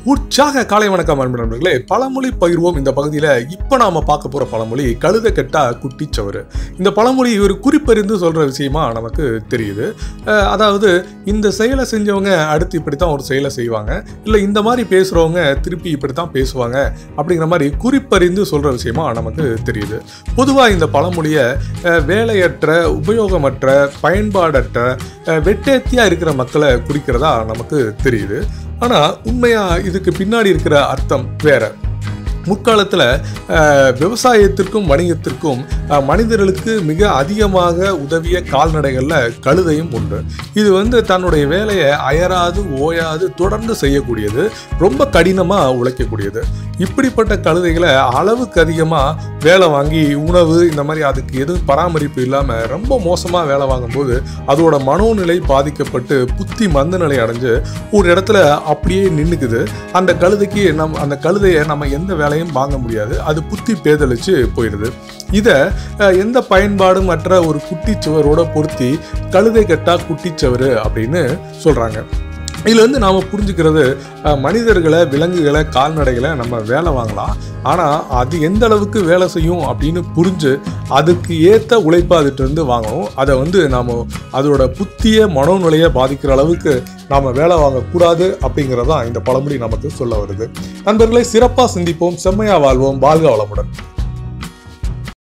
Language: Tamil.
உற்சாக காலை வணக்கம் அன்பு நண்பர்களே பழமொழி பகிர்வோம் இந்த பகுதியில் இப்போ நாம பார்க்க போற பழமொழி கழுத கெட்டா குட்டிச்சவரு இந்த பழமொழி ஒரு குறிப்பறிந்து சொல்ற விஷயமா நமக்கு தெரியுது அஹ், அதாவது இந்த செயலை செஞ்சவங்க அடுத்து இப்படித்தான் ஒரு செயலை செய்வாங்க இல்லை இந்த மாதிரி பேசுறவங்க திருப்பி இப்படித்தான் பேசுவாங்க அப்படிங்கிற மாதிரி குறிப்பறிந்து சொல்ற விஷயமா நமக்கு தெரியுது பொதுவாக இந்த பழமொழியை அஹ், வேலையற்ற உபயோகமற்ற பயன்பாடற்ற அஹ், வெட்டேத்தியா இருக்கிற மக்களை குறிக்கிறதா நமக்கு தெரியுது ஆனா உண்மையா இதுக்கு பின்னாடி இருக்கிற அர்த்தம் வேற முற்காலத்தில் விவசாயத்திற்கும் வணிகத்திற்கும் அஹ், மனிதர்களுக்கு மிக அதிகமாக உதவிய கால்நடைகளில் கழுதையும் உண்டு இது வந்து தன்னுடைய வேலையை அயராது ஓயாது தொடர்ந்து செய்யக்கூடியது ரொம்ப கடினமாக உழைக்கக்கூடியது இப்படிப்பட்ட கழுதைகளை அளவுக்கு அதிகமாக வேலை வாங்கி உணவு இந்த மாதிரி அதுக்கு எதுவும் பராமரிப்பு இல்லாமல் ரொம்ப மோசமாக வேலை வாங்கும்போது அதோட மனோநிலை பாதிக்கப்பட்டு புத்தி மந்த நிலை அடைஞ்சு ஒரு இடத்துல அப்படியே நின்றுக்குது அந்த கழுதைக்கு நம் அந்த கழுதையை நம்ம எந்த வேலையும் வாங்க முடியாது அது புத்தி பேதலிச்சு போயிடுது இதை அஹ், எந்த பயன்பாடும் மற்ற ஒரு குட்டிச்சுவரோட பொருத்தி கழுதை கட்டா குட்டிச்சவரு அப்படின்னு சொல்கிறாங்க இதுல இருந்து நாம் புரிஞ்சுக்கிறது அஹ், மனிதர்களை விலங்குகளை கால்நடைகளை நம்ம வேலை வாங்கலாம் ஆனால் அது எந்த அளவுக்கு வேலை செய்யும் அப்படின்னு புரிஞ்சு அதுக்கு ஏற்ற உழைப்பை அதுகிட்ட இருந்து வாங்கணும் அதை வந்து நாம் அதோட புத்திய மனோநிலையை பாதிக்கிற அளவுக்கு நாம் வேலை வாங்கக்கூடாது அப்படிங்கிறதான் இந்த பழமொழி நமக்கு சொல்ல வருது நண்பர்களை சிறப்பாக சிந்திப்போம் செம்மையா வாழ்வோம் வாழ்க வளமுடன்